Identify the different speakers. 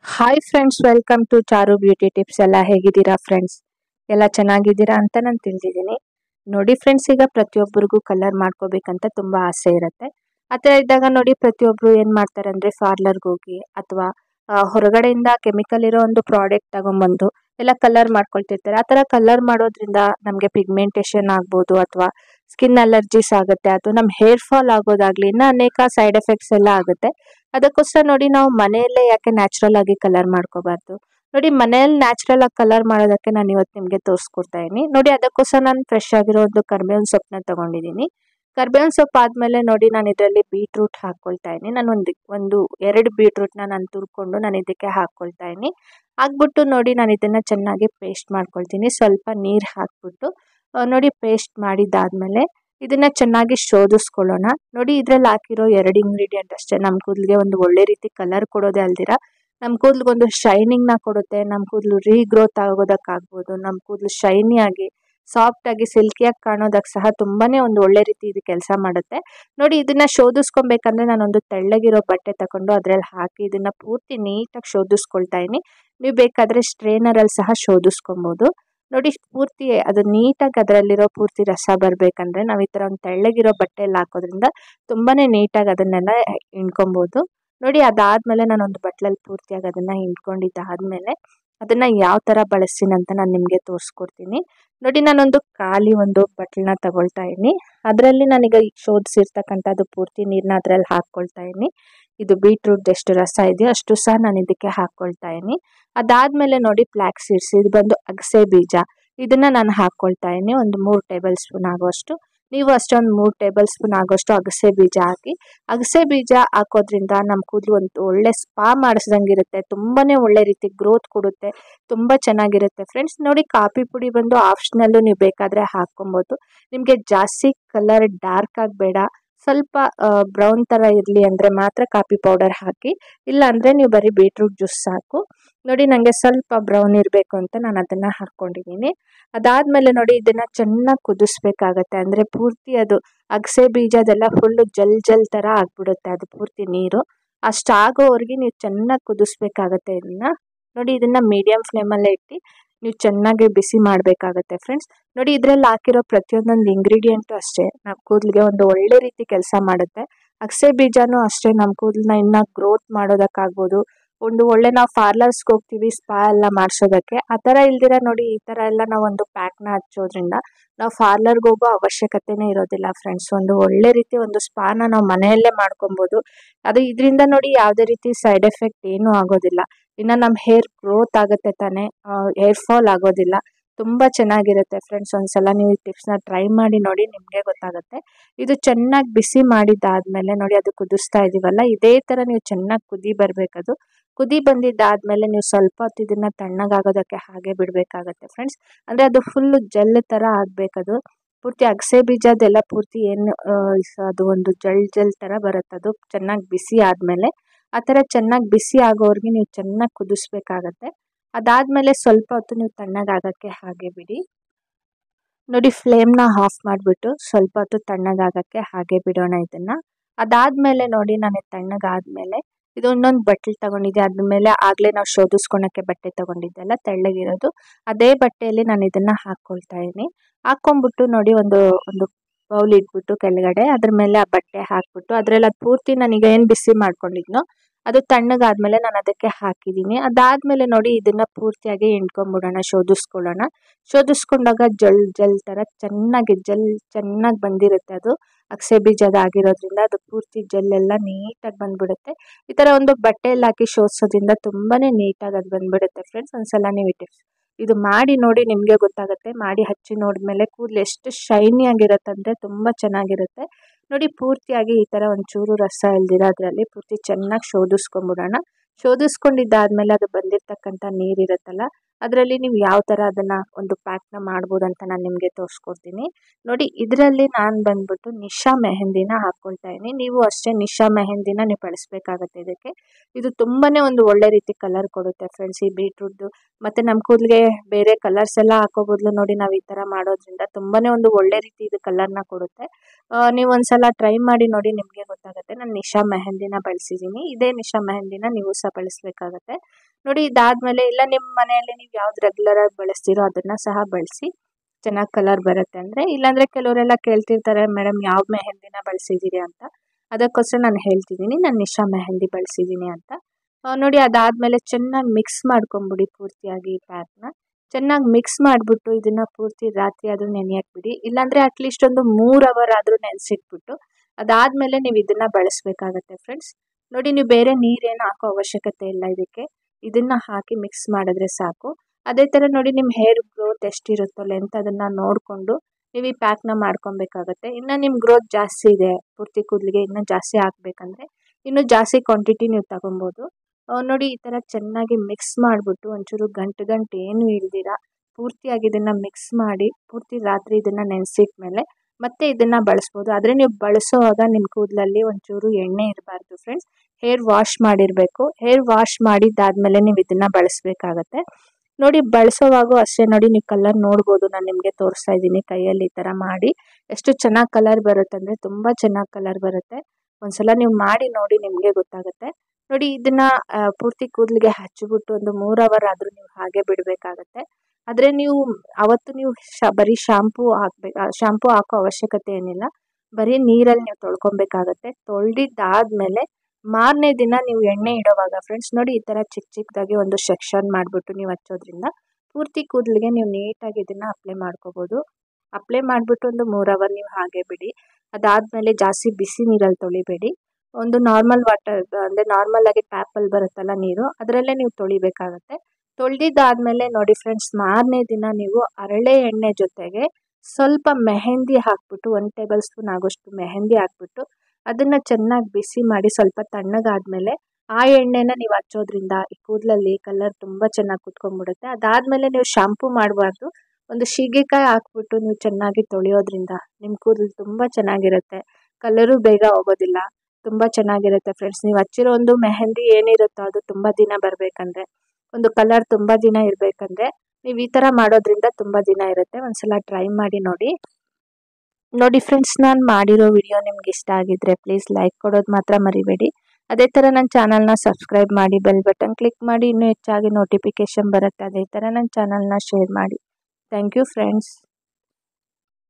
Speaker 1: hi friends welcome to Charu beauty tips ಎಲ್ಲ ಹೇಗಿದ್ದೀರಾ friends ಎಲ್ಲ ಚೆನ್ನಾಗಿದ್ದೀರಾ ಅಂತ ನಾನು ತಿಳಿದಿದ್ದೀನಿ ನೋಡಿ ಫ್ರೆಂಡ್ಸ್ ಈಗ ಪ್ರತಿಯೊಬ್ಬರಿಗೂ ಕಲರ್ ಮಾಡ್ಕೋಬೇಕಂತ ತುಂಬ ಆಸೆ ಇರುತ್ತೆ ಆ ಥರ ಇದ್ದಾಗ ನೋಡಿ ಪ್ರತಿಯೊಬ್ಬರು ಏನು ಮಾಡ್ತಾರೆ ಅಂದರೆ ಪಾರ್ಲರ್ಗೆ ಹೋಗಿ ಅಥವಾ ಹೊರಗಡೆಯಿಂದ ಕೆಮಿಕಲ್ ಇರೋ ಒಂದು ಪ್ರಾಡಕ್ಟ್ ತಗೊಂಬಂದು ಎಲ್ಲ ಕಲರ್ ಮಾಡ್ಕೊಳ್ತಿರ್ತಾರೆ ಆ ಥರ ಕಲರ್ ಮಾಡೋದ್ರಿಂದ ನಮಗೆ ಪಿಗ್ಮೆಂಟೇಷನ್ ಆಗ್ಬೋದು ಅಥವಾ ಸ್ಕಿನ್ ಅಲರ್ಜೀಸ್ ಆಗುತ್ತೆ ಅಥವಾ ನಮ್ಮ ಹೇರ್ ಫಾಲ್ ಆಗೋದಾಗ್ಲಿ ಇನ್ನೂ ಅನೇಕ ಸೈಡ್ ಎಫೆಕ್ಟ್ಸ್ ಎಲ್ಲ ಆಗುತ್ತೆ ಅದಕ್ಕೋಸ್ಕರ ನೋಡಿ ನಾವು ಮನೆಯಲ್ಲೇ ಯಾಕೆ ನ್ಯಾಚುರಲ್ ಆಗಿ ಕಲರ್ ಮಾಡ್ಕೋಬಾರ್ದು ನೋಡಿ ಮನೆಯಲ್ಲಿ ನ್ಯಾಚುರಲ್ ಆಗಿ ಕಲರ್ ಮಾಡೋದಕ್ಕೆ ನಾನು ಇವತ್ತು ನಿಮಗೆ ತೋರಿಸ್ಕೊಡ್ತಾ ಇದ್ದೀನಿ ನೋಡಿ ಅದಕ್ಕೋಸ್ಕರ ನಾನು ಫ್ರೆಶ್ ಆಗಿರೋ ಒಂದು ಕರ್ಬೇವಿನ ಸೊಪ್ಪನ್ನ ತಗೊಂಡಿದ್ದೀನಿ ಕರ್ಬೇವಿನ ಸೊಪ್ಪು ಆದಮೇಲೆ ನೋಡಿ ನಾನು ಇದರಲ್ಲಿ ಬೀಟ್ರೂಟ್ ಹಾಕ್ಕೊಳ್ತಾ ಇದ್ದೀನಿ ನಾನು ಒಂದು ಒಂದು ಎರಡು ಬೀಟ್ರೂಟ್ನ ನಾನು ತುರ್ಕೊಂಡು ನಾನು ಇದಕ್ಕೆ ಹಾಕ್ಕೊಳ್ತಾ ಇದ್ದೀನಿ ಹಾಕ್ಬಿಟ್ಟು ನೋಡಿ ನಾನು ಇದನ್ನು ಚೆನ್ನಾಗಿ ಪೇಸ್ಟ್ ಮಾಡ್ಕೊಳ್ತೀನಿ ಸ್ವಲ್ಪ ನೀರು ಹಾಕ್ಬಿಟ್ಟು ಆ, ನೋಡಿ ಪೇಸ್ಟ್ ಮಾಡಿದ್ದಾದಮೇಲೆ ಇದನ್ನ ಚೆನ್ನಾಗಿ ಶೋಧಿಸ್ಕೊಳ್ಳೋಣ ನೋಡಿ ಇದ್ರಲ್ಲಿ ಹಾಕಿರೋ ಎರಡು ಇಂಗ್ರೀಡಿಯೆಂಟ್ ಅಷ್ಟೇ ನಮ್ಮ ಕೂದಲಿಗೆ ಒಂದು ಒಳ್ಳೆ ರೀತಿ ಕಲರ್ ಕೊಡೋದೇ ಅಲ್ದಿರ ನಮ್ಮ ಕೂದಲಿಗೆ ಒಂದು ಶೈನಿಂಗ್ನ ಕೊಡುತ್ತೆ ನಮ್ಮ ಕೂದಲು ರೀಗ್ರೋತ್ ಆಗೋದಕ್ಕಾಗ್ಬೋದು ನಮ್ಮ ಕೂದಲು ಶೈನಿ ಆಗಿ ಸಾಫ್ಟ್ ಆಗಿ ಸಿಲ್ಕಿಯಾಗಿ ಕಾಣೋದಕ್ಕೆ ಸಹ ತುಂಬಾನೇ ಒಂದು ಒಳ್ಳೆ ರೀತಿ ಇದು ಕೆಲಸ ಮಾಡುತ್ತೆ ನೋಡಿ ಇದನ್ನ ಶೋಧಿಸ್ಕೊಬೇಕಂದ್ರೆ ನಾನೊಂದು ತೆಳ್ಳಗಿರೋ ಬಟ್ಟೆ ತಗೊಂಡು ಅದ್ರಲ್ಲಿ ಹಾಕಿ ಇದನ್ನ ಪೂರ್ತಿ ನೀಟಾಗಿ ಶೋಧಿಸ್ಕೊಳ್ತಾ ಇದೀನಿ ನೀವು ಬೇಕಾದ್ರೆ ಸ್ಟ್ರೇನರಲ್ಲಿ ಸಹ ಶೋಧಿಸ್ಕೊಬೋದು ನೋಡಿ ಪೂರ್ತಿ ಅದು ನೀಟಾಗಿ ಅದರಲ್ಲಿರೋ ಪೂರ್ತಿ ರಸ ಬರಬೇಕಂದ್ರೆ ನಾವು ಈ ಥರ ಒಂದು ತೆಳ್ಳಗಿರೋ ಬಟ್ಟೆಯಲ್ಲಿ ಹಾಕೋದ್ರಿಂದ ತುಂಬಾನೇ ನೀಟಾಗಿ ಅದನ್ನೆಲ್ಲ ಹಿಂಡ್ಕೊಬೋದು ನೋಡಿ ಅದಾದಮೇಲೆ ನಾನೊಂದು ಬಟ್ಲಲ್ಲಿ ಪೂರ್ತಿಯಾಗಿ ಅದನ್ನು ಹಿಂಡ್ಕೊಂಡಿದ್ದಾದಮೇಲೆ ಅದನ್ನು ಯಾವ ಥರ ಬಳಸ್ತೀನಿ ಅಂತ ನಾನು ನಿಮಗೆ ತೋರಿಸ್ಕೊಡ್ತೀನಿ ನೋಡಿ ನಾನೊಂದು ಖಾಲಿ ಒಂದು ಬಟ್ಲನ್ನ ತಗೊಳ್ತಾ ಇದ್ದೀನಿ ಅದರಲ್ಲಿ ನಾನೀಗ ಈಗ ಶೋಧಿಸಿರ್ತಕ್ಕಂಥದ್ದು ಪೂರ್ತಿ ನೀರನ್ನ ಅದರಲ್ಲಿ ಹಾಕ್ಕೊಳ್ತಾ ಇದ್ದೀನಿ ಇದು ಬೀಟ್ರೂಟ್ ಎಷ್ಟು ರಸ ಇದೆಯೋ ಅಷ್ಟು ಸಹ ನಾನು ಇದಕ್ಕೆ ಹಾಕ್ಕೊಳ್ತಾ ಇದ್ದೀನಿ ಅದಾದಮೇಲೆ ನೋಡಿ ಫ್ಲ್ಯಾಕ್ ಸೀಡ್ಸ್ ಇದು ಬಂದು ಅಗಸೆ ಬೀಜ ಇದನ್ನು ನಾನು ಹಾಕ್ಕೊಳ್ತಾ ಇದ್ದೀನಿ ಒಂದು ಮೂರು ಟೇಬಲ್ ಸ್ಪೂನ್ ಆಗೋಷ್ಟು ನೀವು ಅಷ್ಟೊಂದು ಮೂರು ಟೇಬಲ್ ಸ್ಪೂನ್ ಆಗೋಷ್ಟು ಅಗಸೆ ಬೀಜ ಹಾಕಿ ಅಗಸೆ ಬೀಜ ಹಾಕೋದ್ರಿಂದ ನಮ್ಮ ಕೂದಲು ಒಂದು ಒಳ್ಳೆ ಸ್ಪಾ ಮಾಡಿಸ್ದಂಗಿರುತ್ತೆ ತುಂಬಾ ಒಳ್ಳೆ ರೀತಿ ಗ್ರೋತ್ ಕೊಡುತ್ತೆ ತುಂಬ ಚೆನ್ನಾಗಿರುತ್ತೆ ಫ್ರೆಂಡ್ಸ್ ನೋಡಿ ಕಾಫಿ ಪುಡಿ ಬಂದು ಆಪ್ಷನಲ್ಲು ನೀವು ಬೇಕಾದರೆ ಹಾಕ್ಕೊಬೋದು ನಿಮಗೆ ಜಾಸ್ತಿ ಕಲರ್ ಡಾರ್ಕ್ ಆಗಬೇಡ ಸ್ವಲ್ಪ ಬ್ರೌನ್ ಥರ ಇರಲಿ ಅಂದರೆ ಮಾತ್ರ ಕಾಫಿ ಪೌಡರ್ ಹಾಕಿ ಇಲ್ಲ ಅಂದರೆ ನೀವು ಬರೀ ಬೀಟ್ರೂಟ್ ಜ್ಯೂಸ್ ಸಾಕು ನೋಡಿ ನನಗೆ ಸ್ವಲ್ಪ ಬ್ರೌನ್ ಇರಬೇಕು ಅಂತ ನಾನು ಅದನ್ನು ಹಾಕ್ಕೊಂಡಿದ್ದೀನಿ ಅದಾದಮೇಲೆ ನೋಡಿ ಇದನ್ನು ಚೆನ್ನಾಗಿ ಕುದಿಸ್ಬೇಕಾಗತ್ತೆ ಅಂದರೆ ಪೂರ್ತಿ ಅದು ಅಗಸೆ ಬೀಜದೆಲ್ಲ ಫುಲ್ಲು ಜಲ್ ಜಲ್ ಥರ ಆಗ್ಬಿಡುತ್ತೆ ಅದು ಪೂರ್ತಿ ನೀರು ಅಷ್ಟಾಗೋವರೆಗೆ ನೀವು ಚೆನ್ನಾಗಿ ಕುದಿಸ್ಬೇಕಾಗತ್ತೆ ಇದನ್ನು ನೋಡಿ ಇದನ್ನು ಮೀಡಿಯಮ್ ಫ್ಲೇಮಲ್ಲೇ ಇಟ್ಟು ನೀವು ಚೆನ್ನಾಗಿ ಬಿಸಿ ಮಾಡಬೇಕಾಗತ್ತೆ ಫ್ರೆಂಡ್ಸ್ ನೋಡಿ ಇದರಲ್ಲಿ ಹಾಕಿರೋ ಪ್ರತಿಯೊಂದೊಂದು ಇಂಗ್ರೀಡಿಯೆಂಟು ಅಷ್ಟೇ ನಮ್ಮ ಕೂದಲಿಗೆ ಒಂದು ಒಳ್ಳೆ ರೀತಿ ಕೆಲಸ ಮಾಡುತ್ತೆ ಅಗಸೆ ಬೀಜನೂ ಅಷ್ಟೇ ನಮ್ಮ ಕೂದಲನ್ನ ಇನ್ನೂ ಗ್ರೋತ್ ಮಾಡೋದಕ್ಕಾಗ್ಬೋದು ಒಂದು ಒಳ್ಳೆ ನಾವು ಪಾರ್ಲರ್ಸ್ಗೆ ಹೋಗ್ತೀವಿ ಸ್ಪಾ ಎಲ್ಲ ಮಾಡಿಸೋದಕ್ಕೆ ಆ ಥರ ಇಲ್ದಿರ ನೋಡಿ ಈ ಥರ ಎಲ್ಲ ನಾವು ಒಂದು ಪ್ಯಾಕ್ನ ಹಚ್ಚೋದ್ರಿಂದ ನಾವು ಪಾರ್ಲರ್ಗೆ ಹೋಗೋ ಅವಶ್ಯಕತೆನೇ ಇರೋದಿಲ್ಲ ಫ್ರೆಂಡ್ಸ್ ಒಂದು ಒಳ್ಳೆ ರೀತಿ ಒಂದು ಸ್ಪಾನ ನಾವು ಮನೆಯಲ್ಲೇ ಮಾಡ್ಕೊಬೋದು ಅದು ಇದರಿಂದ ನೋಡಿ ಯಾವುದೇ ರೀತಿ ಸೈಡ್ ಎಫೆಕ್ಟ್ ಏನೂ ಆಗೋದಿಲ್ಲ ಇನ್ನು ನಮ್ಮ ಹೇರ್ ಗ್ರೋತ್ ಆಗುತ್ತೆ ತಾನೇ ಹೇರ್ ಫಾಲ್ ಆಗೋದಿಲ್ಲ ತುಂಬ ಚೆನ್ನಾಗಿರುತ್ತೆ ಫ್ರೆಂಡ್ಸ್ ಒಂದ್ಸಲ ನೀವು ಈ ಟಿಪ್ಸ್ನ ಟ್ರೈ ಮಾಡಿ ನೋಡಿ ನಿಮಗೆ ಗೊತ್ತಾಗುತ್ತೆ ಇದು ಚೆನ್ನಾಗಿ ಬಿಸಿ ಮಾಡಿದ್ದಾದಮೇಲೆ ನೋಡಿ ಅದು ಕುದಿಸ್ತಾ ಇದೀವಲ್ಲ ಇದೇ ಥರ ನೀವು ಚೆನ್ನಾಗಿ ಕುದಿ ಬರಬೇಕದು ಕುದಿ ಬಂದಿದ್ದಾದಮೇಲೆ ನೀವು ಸ್ವಲ್ಪ ಹೊತ್ತು ಇದನ್ನು ತಣ್ಣಗಾಗೋದಕ್ಕೆ ಹಾಗೆ ಬಿಡಬೇಕಾಗತ್ತೆ ಫ್ರೆಂಡ್ಸ್ ಅಂದರೆ ಅದು ಫುಲ್ಲು ಜೆಲ್ ಥರ ಆಗಬೇಕದು ಪೂರ್ತಿ ಅಗಸೆ ಬೀಜದೆಲ್ಲ ಪೂರ್ತಿ ಏನು ಅದು ಒಂದು ಜಲ್ ಜಲ್ ಥರ ಬರುತ್ತದು ಚೆನ್ನಾಗಿ ಬಿಸಿ ಆದಮೇಲೆ ಆ ಥರ ಚೆನ್ನಾಗಿ ಬಿಸಿ ಆಗೋವರೆಗೆ ನೀವು ಚೆನ್ನಾಗಿ ಕುದಿಸ್ಬೇಕಾಗತ್ತೆ ಅದಾದಮೇಲೆ ಸ್ವಲ್ಪ ಹೊತ್ತು ನೀವು ತಣ್ಣಗಾಗೋಕ್ಕೆ ಹಾಗೆ ಬಿಡಿ ನೋಡಿ ಫ್ಲೇಮ್ನ ಆಫ್ ಮಾಡಿಬಿಟ್ಟು ಸ್ವಲ್ಪ ಹೊತ್ತು ತಣ್ಣಗಾಗೋಕ್ಕೆ ಹಾಗೆ ಬಿಡೋಣ ಇದನ್ನು ಅದಾದಮೇಲೆ ನೋಡಿ ನಾನು ತಣ್ಣಗಾದ್ಮೇಲೆ ಇದು ಇನ್ನೊಂದು ಬಟ್ಟೆ ತಗೊಂಡಿದ್ದೆ ಅದ್ರ ಮೇಲೆ ಆಗಲೇ ನಾವು ಶೋಧಿಸ್ಕೊಳಕ್ಕೆ ಬಟ್ಟೆ ತಗೊಂಡಿದ್ದೆ ಅಲ್ಲ ತೆಳ್ಳಗಿರೋದು ಅದೇ ಬಟ್ಟೆಯಲ್ಲಿ ನಾನು ಇದನ್ನು ಹಾಕ್ಕೊಳ್ತಾ ಇದ್ದೀನಿ ಹಾಕ್ಕೊಂಬಿಟ್ಟು ನೋಡಿ ಒಂದು ಒಂದು ಬೌಲ್ ಇಟ್ಬಿಟ್ಟು ಕೆಳಗಡೆ ಅದ್ರ ಮೇಲೆ ಆ ಬಟ್ಟೆ ಹಾಕ್ಬಿಟ್ಟು ಅದರಲ್ಲಿ ಅದು ಪೂರ್ತಿ ನಾನೀಗ ಏನು ಬಿಸಿ ಮಾಡ್ಕೊಂಡಿದ್ನೋ ಅದು ತಣ್ಣಗಾದ್ಮೇಲೆ ನಾನು ಅದಕ್ಕೆ ಹಾಕಿದ್ದೀನಿ ಅದಾದಮೇಲೆ ನೋಡಿ ಇದನ್ನು ಪೂರ್ತಿಯಾಗಿ ಹಿಂಡ್ಕೊಂಬಿಡೋಣ ಶೋಧಿಸ್ಕೊಳ್ಳೋಣ ಶೋಧಿಸ್ಕೊಂಡಾಗ ಜಲ್ ಜಲ್ ಥರ ಚೆನ್ನಾಗಿ ಜಲ್ ಚೆನ್ನಾಗಿ ಬಂದಿರುತ್ತೆ ಅದು ಅಗಸೆ ಬೀಜದ ಆಗಿರೋದ್ರಿಂದ ಅದು ಪೂರ್ತಿ ಜಲ್ಲೆಲ್ಲ ನೀಟಾಗಿ ಬಂದ್ಬಿಡುತ್ತೆ ಈ ಥರ ಒಂದು ಬಟ್ಟೆಯಲ್ಲಿ ಹಾಕಿ ಶೋಧಿಸೋದ್ರಿಂದ ತುಂಬಾ ನೀಟಾಗಿ ಅದು ಬಂದ್ಬಿಡುತ್ತೆ ಫ್ರೆಂಡ್ಸ್ ಒಂದ್ಸಲ ನೀವು ಟಿಪ್ಸ್ ಇದು ಮಾಡಿ ನೋಡಿ ನಿಮಗೆ ಗೊತ್ತಾಗುತ್ತೆ ಮಾಡಿ ಹಚ್ಚಿ ನೋಡಿದ್ಮೇಲೆ ಕೂದಲು ಎಷ್ಟು ಶೈನಿ ಆಗಿರುತ್ತಂದರೆ ತುಂಬ ಚೆನ್ನಾಗಿರುತ್ತೆ ನೋಡಿ ಪೂರ್ತಿಯಾಗಿ ಈ ಥರ ಒಂಚೂರು ರಸ ಇಲ್ದಿರ ಅದರಲ್ಲಿ ಪೂರ್ತಿ ಚೆನ್ನಾಗಿ ಶೋಧಿಸ್ಕೊಂಬಿಡೋಣ ಶೋಧಿಸ್ಕೊಂಡಿದ್ದಾದಮೇಲೆ ಅದು ಬಂದಿರತಕ್ಕಂಥ ನೀರಿರುತ್ತಲ್ಲ ಅದರಲ್ಲಿ ನೀವು ಯಾವ ಥರ ಅದನ್ನು ಒಂದು ಪ್ಯಾಕ್ನ ಮಾಡ್ಬೋದು ಅಂತ ನಾನು ನಿಮಗೆ ತೋರಿಸ್ಕೊಡ್ತೀನಿ ನೋಡಿ ಇದರಲ್ಲಿ ನಾನು ಬಂದ್ಬಿಟ್ಟು ನಿಶಾ ಮೆಹಂದಿನ ಹಾಕ್ಕೊಳ್ತಾ ಇದ್ದೀನಿ ನೀವು ಅಷ್ಟೇ ನಿಶಾ ಮೆಹಂದಿನ ನೀವು ಬಳಸಬೇಕಾಗತ್ತೆ ಇದಕ್ಕೆ ಇದು ತುಂಬಾ ಒಂದು ಒಳ್ಳೆ ರೀತಿ ಕಲರ್ ಕೊಡುತ್ತೆ ಫ್ರೆಂಡ್ಸ್ ಈ ಬೀಟ್ರೂಟ್ದು ಮತ್ತು ನಮ್ಮ ಕೂದಲಿಗೆ ಬೇರೆ ಕಲರ್ಸ್ ಎಲ್ಲ ಹಾಕೋ ಬದಲು ನೋಡಿ ನಾವು ಈ ಥರ ಮಾಡೋದ್ರಿಂದ ತುಂಬಾ ಒಂದು ಒಳ್ಳೆ ರೀತಿ ಇದು ಕಲರ್ನ ಕೊಡುತ್ತೆ ನೀವು ಒಂದ್ಸಲ ಟ್ರೈ ಮಾಡಿ ನೋಡಿ ನಿಮಗೆ ಗೊತ್ತಾಗುತ್ತೆ ನಾನು ನಿಶಾ ಮೆಹಂದಿನ ಬಳಸಿದ್ದೀನಿ ಇದೇ ನಿಶಾ ಮೆಹಂದಿನ ನೀವು ಸಹ ಬಳಸಬೇಕಾಗತ್ತೆ ನೋಡಿ ಇದಾದಮೇಲೆ ಇಲ್ಲ ನಿಮ್ಮ ಮನೆಯಲ್ಲಿ ನೀವು ಯಾವ್ದು ರೆಗ್ಯುಲರಾಗಿ ಬಳಸ್ತೀರೋ ಅದನ್ನು ಸಹ ಬಳಸಿ ಚೆನ್ನಾಗಿ ಕಲರ್ ಬರುತ್ತೆ ಅಂದರೆ ಇಲ್ಲಾಂದರೆ ಕೆಲವರೆಲ್ಲ ಕೇಳ್ತಿರ್ತಾರೆ ಮೇಡಮ್ ಯಾವ ಮೆಹಂದಿನ ಬಳಸಿದ್ದೀರಿ ಅಂತ ಅದಕ್ಕೋಸ್ಕರ ನಾನು ಹೇಳ್ತಿದ್ದೀನಿ ನಾನು ನಿಶಾ ಮೆಹಂದಿ ಬಳಸಿದ್ದೀನಿ ಅಂತ ನೋಡಿ ಅದಾದಮೇಲೆ ಚೆನ್ನಾಗಿ ಮಿಕ್ಸ್ ಮಾಡ್ಕೊಂಬಿಡಿ ಪೂರ್ತಿಯಾಗಿ ಈ ಪ್ಯಾಕ್ನ ಚೆನ್ನಾಗಿ ಮಿಕ್ಸ್ ಮಾಡಿಬಿಟ್ಟು ಇದನ್ನು ಪೂರ್ತಿ ರಾತ್ರಿ ಆದರೂ ನೆನೆಯಕ್ಕೆ ಬಿಡಿ ಇಲ್ಲಾಂದರೆ ಅಟ್ಲೀಸ್ಟ್ ಒಂದು ಮೂರು ಅವರ್ ಆದರೂ ನೆನೆಸಿಟ್ಬಿಟ್ಟು ಅದಾದಮೇಲೆ ನೀವು ಇದನ್ನು ಬಳಸಬೇಕಾಗತ್ತೆ ಫ್ರೆಂಡ್ಸ್ ನೋಡಿ ನೀವು ಬೇರೆ ನೀರೇನು ಹಾಕೋ ಅವಶ್ಯಕತೆ ಇಲ್ಲ ಇದಕ್ಕೆ ಇದನ್ನು ಹಾಕಿ ಮಿಕ್ಸ್ ಮಾಡಿದ್ರೆ ಸಾಕು ಅದೇ ಥರ ನೋಡಿ ನಿಮ್ಮ ಹೇರ್ ಗ್ರೋತ್ ಎಷ್ಟಿರುತ್ತೋ ಲೆಂತ್ ಅದನ್ನು ನೋಡಿಕೊಂಡು ನೀವು ಈ ಪ್ಯಾಕ್ನ ಮಾಡ್ಕೊಬೇಕಾಗತ್ತೆ ಇನ್ನು ನಿಮ್ಮ ಗ್ರೋತ್ ಜಾಸ್ತಿ ಇದೆ ಪೂರ್ತಿ ಕೂದಲಿಗೆ ಇನ್ನೂ ಜಾಸ್ತಿ ಹಾಕಬೇಕಂದ್ರೆ ಇನ್ನೂ ಜಾಸ್ತಿ ಕ್ವಾಂಟಿಟಿ ನೀವು ತಗೊಬೋದು ನೋಡಿ ಈ ಥರ ಚೆನ್ನಾಗಿ ಮಿಕ್ಸ್ ಮಾಡಿಬಿಟ್ಟು ಒಂಚೂರು ಗಂಟು ಗಂಟು ಏನು ಇಲ್ದಿರ ಪೂರ್ತಿಯಾಗಿ ಇದನ್ನು ಮಿಕ್ಸ್ ಮಾಡಿ ಪೂರ್ತಿ ರಾತ್ರಿ ಇದನ್ನು ನೆನೆಸಿಟ್ಮೇಲೆ ಮತ್ತೆ ಇದನ್ನು ಬಳಸ್ಬೋದು ಆದರೆ ನೀವು ಬಳಸೋವಾಗ ನಿಮ್ಮ ಕೂದಲಲ್ಲಿ ಒಂಚೂರು ಎಣ್ಣೆ ಇರಬಾರ್ದು ಫ್ರೆಂಡ್ಸ್ ಹೇರ್ ವಾಶ್ ಮಾಡಿರಬೇಕು ಹೇರ್ ವಾಶ್ ಮಾಡಿದ್ದಾದಮೇಲೆ ನೀವು ಇದನ್ನು ಬಳಸಬೇಕಾಗತ್ತೆ ನೋಡಿ ಬಳಸೋವಾಗೂ ಅಷ್ಟೇ ನೋಡಿ ನೀವು ಕಲರ್ ನೋಡ್ಬೋದು ನಾನು ನಿಮಗೆ ತೋರಿಸ್ತಾ ಇದ್ದೀನಿ ಕೈಯಲ್ಲಿ ಈ ಥರ ಮಾಡಿ ಎಷ್ಟು ಚೆನ್ನಾಗಿ ಕಲರ್ ಬರುತ್ತೆ ಅಂದರೆ ತುಂಬ ಚೆನ್ನಾಗಿ ಕಲರ್ ಬರುತ್ತೆ ಒಂದ್ಸಲ ನೀವು ಮಾಡಿ ನೋಡಿ ನಿಮಗೆ ಗೊತ್ತಾಗುತ್ತೆ ನೋಡಿ ಇದನ್ನು ಪೂರ್ತಿ ಕೂದಲಿಗೆ ಹಚ್ಚಿಬಿಟ್ಟು ಒಂದು ಮೂರು ಅವರ್ ಆದರೂ ನೀವು ಹಾಗೆ ಬಿಡಬೇಕಾಗತ್ತೆ ಆದರೆ ನೀವು ಅವತ್ತು ನೀವು ಶ ಬರೀ ಶಾಂಪೂ ಹಾಕ್ಬೇಕು ಶಾಂಪೂ ಹಾಕೋ ಅವಶ್ಯಕತೆ ಏನಿಲ್ಲ ಬರೀ ನೀರಲ್ಲಿ ನೀವು ತೊಳ್ಕೊಬೇಕಾಗತ್ತೆ ತೊಳೆದಿದ್ದಾದಮೇಲೆ ಮಾರನೇ ದಿನ ನೀವು ಎಣ್ಣೆ ಇಡೋವಾಗ ಫ್ರೆಂಡ್ಸ್ ನೋಡಿ ಈ ಥರ ಚಿಕ್ಕ ಚಿಕ್ಕದಾಗಿ ಒಂದು ಸೆಕ್ಷನ್ ಮಾಡಿಬಿಟ್ಟು ನೀವು ಹಚ್ಚೋದ್ರಿಂದ ಪೂರ್ತಿ ಕೂದಲಿಗೆ ನೀವು ನೀಟಾಗಿ ಇದನ್ನು ಅಪ್ಲೈ ಮಾಡ್ಕೋಬೋದು ಅಪ್ಲೈ ಮಾಡಿಬಿಟ್ಟು ಒಂದು ಮೂರು ಅವರ್ ನೀವು ಹಾಗೆ ಬಿಡಿ ಅದಾದಮೇಲೆ ಜಾಸ್ತಿ ಬಿಸಿ ನೀರಲ್ಲಿ ತೊಳಿಬೇಡಿ ಒಂದು ನಾರ್ಮಲ್ ವಾಟರ್ ಅಂದರೆ ನಾರ್ಮಲ್ ಆಗಿ ಟ್ಯಾಪಲ್ಲಿ ಬರುತ್ತಲ್ಲ ನೀರು ಅದರಲ್ಲೇ ನೀವು ತೊಳಿಬೇಕಾಗತ್ತೆ ತೊಳೆದಿದ್ದಾದಮೇಲೆ ನೋಡಿ ಫ್ರೆಂಡ್ಸ್ ಮಾರನೇ ದಿನ ನೀವು ಹರಳೆ ಎಣ್ಣೆ ಜೊತೆಗೆ ಸ್ವಲ್ಪ ಮೆಹಂದಿ ಹಾಕ್ಬಿಟ್ಟು ಒಂದು ಟೇಬಲ್ ಸ್ಪೂನ್ ಆಗೋಷ್ಟು ಮೆಹಂದಿ ಹಾಕ್ಬಿಟ್ಟು ಅದನ್ನು ಚೆನ್ನಾಗಿ ಬಿಸಿ ಮಾಡಿ ಸ್ವಲ್ಪ ತಣ್ಣಗಾದಮೇಲೆ ಆ ಎಣ್ಣೆನ ನೀವು ಹಚ್ಚೋದ್ರಿಂದ ಈ ಕೂದಲಲ್ಲಿ ಕಲರ್ ತುಂಬ ಚೆನ್ನಾಗಿ ಕುತ್ಕೊಂಡ್ಬಿಡುತ್ತೆ ಅದಾದಮೇಲೆ ನೀವು ಶಾಂಪೂ ಮಾಡಬಾರ್ದು ಒಂದು ಸೀಗೆಕಾಯಿ ಹಾಕ್ಬಿಟ್ಟು ನೀವು ಚೆನ್ನಾಗಿ ತೊಳೆಯೋದ್ರಿಂದ ನಿಮ್ಮ ಕೂದಲು ತುಂಬ ಚೆನ್ನಾಗಿರುತ್ತೆ ಕಲರು ಬೇಗ ಹೋಗೋದಿಲ್ಲ ತುಂಬ ಚೆನ್ನಾಗಿರುತ್ತೆ ಫ್ರೆಂಡ್ಸ್ ನೀವು ಹಚ್ಚಿರೋ ಒಂದು ಮೆಹಂದಿ ಏನಿರುತ್ತೋ ಅದು ತುಂಬ ದಿನ ಬರಬೇಕಂದ್ರೆ ಒಂದು ಕಲರ್ ತುಂಬ ದಿನ ಇರಬೇಕಂದ್ರೆ ನೀವು ಈ ಥರ ಮಾಡೋದ್ರಿಂದ ತುಂಬ ದಿನ ಇರುತ್ತೆ ಒಂದ್ಸಲ ಟ್ರೈ ಮಾಡಿ ನೋಡಿ ನೋಡಿ ಫ್ರೆಂಡ್ಸ್ ನಾನು ಮಾಡಿರೋ ವಿಡಿಯೋ ನಿಮ್ಗೆ ಇಷ್ಟ ಆಗಿದ್ರೆ ಪ್ಲೀಸ್ ಲೈಕ್ ಕೊಡೋದು ಮಾತ್ರ ಮರಿಬೇಡಿ ಅದೇ ಥರ ನನ್ನ ಚಾನಲ್ನ ಸಬ್ಸ್ಕ್ರೈಬ್ ಮಾಡಿ ಬೆಲ್ ಬಟನ್ ಕ್ಲಿಕ್ ಮಾಡಿ ಇನ್ನೂ ಹೆಚ್ಚಾಗಿ ನೋಟಿಫಿಕೇಷನ್ ಬರುತ್ತೆ ಅದೇ ಥರ ನನ್ನ ಚಾನಲ್ನ ಶೇರ್ ಮಾಡಿ ಥ್ಯಾಂಕ್ ಯು ಫ್ರೆಂಡ್ಸ್